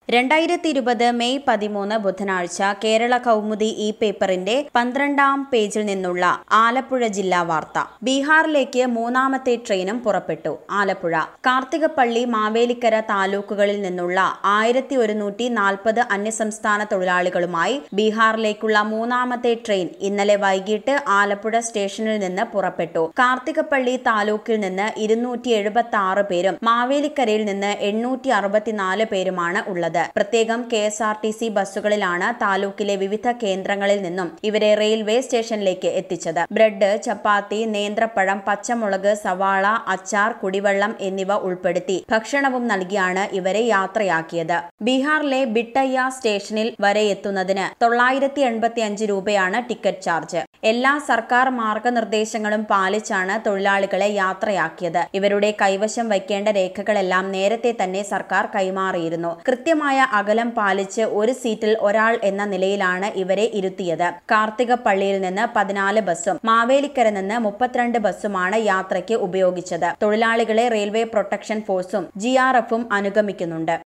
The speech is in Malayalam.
രണ്ടായിരത്തി ഇരുപത് മെയ് പതിമൂന്ന് ബുധനാഴ്ച കേരള കൗമുദി ഇ പേപ്പറിന്റെ പന്ത്രണ്ടാം പേജിൽ നിന്നുള്ള ആലപ്പുഴ ജില്ലാ വാർത്ത ബീഹാറിലേക്ക് മൂന്നാമത്തെ ട്രെയിനും പുറപ്പെട്ടു ആലപ്പുഴ കാർത്തികപ്പള്ളി മാവേലിക്കര താലൂക്കുകളിൽ നിന്നുള്ള ആയിരത്തി ഒരുന്നൂറ്റി നാൽപ്പത് അന്യസംസ്ഥാന തൊഴിലാളികളുമായി ബീഹാറിലേക്കുള്ള മൂന്നാമത്തെ ട്രെയിൻ ഇന്നലെ വൈകിട്ട് ആലപ്പുഴ സ്റ്റേഷനിൽ നിന്ന് പുറപ്പെട്ടു കാർത്തികപ്പള്ളി താലൂക്കിൽ നിന്ന് ഇരുന്നൂറ്റി എഴുപത്തി ആറ് പേരും മാവേലിക്കരയിൽ നിന്ന് എണ്ണൂറ്റി അറുപത്തിനാല് പേരുമാണ് ഉള്ളത് പ്രത്യേകം K S R T C ബസ്സുകളിലാണ് താലൂക്കിലെ വിവിധ കേന്ദ്രങ്ങളിൽ നിന്നും ഇവരെ റെയിൽവേ സ്റ്റേഷനിലേക്ക് എത്തിച്ചത് ബ്രെഡ് ചപ്പാത്തി നേന്ത്രപ്പഴം പച്ചമുളക് സവാള അച്ചാർ കുടിവെള്ളം എന്നിവ ഉൾപ്പെടുത്തി ഭക്ഷണവും നൽകിയാണ് ഇവരെ യാത്രയാക്കിയത് ബീഹാറിലെ ബിട്ടയ്യ സ്റ്റേഷനിൽ വരെ എത്തുന്നതിന് തൊള്ളായിരത്തി എൺപത്തി അഞ്ച് രൂപയാണ് ടിക്കറ്റ് ചാർജ് എല്ലാ സർക്കാർ മാർഗനിർദ്ദേശങ്ങളും പാലിച്ചാണ് തൊഴിലാളികളെ യാത്രയാക്കിയത് ഇവരുടെ കൈവശം വയ്ക്കേണ്ട രേഖകളെല്ലാം നേരത്തെ തന്നെ സർക്കാർ കൈമാറിയിരുന്നു കൃത്യമായ അകലം പാലിച്ച് ഒരു സീറ്റിൽ ഒരാൾ എന്ന നിലയിലാണ് ഇവരെ ഇരുത്തിയത് കാർത്തികപ്പള്ളിയിൽ നിന്ന് പതിനാല് ബസ്സും മാവേലിക്കര നിന്ന് മുപ്പത്തിരണ്ട് ബസ്സുമാണ് യാത്രയ്ക്ക് ഉപയോഗിച്ചത് തൊഴിലാളികളെ റെയിൽവേ പ്രൊട്ടക്ഷൻ ഫോഴ്സും ജി അനുഗമിക്കുന്നുണ്ട്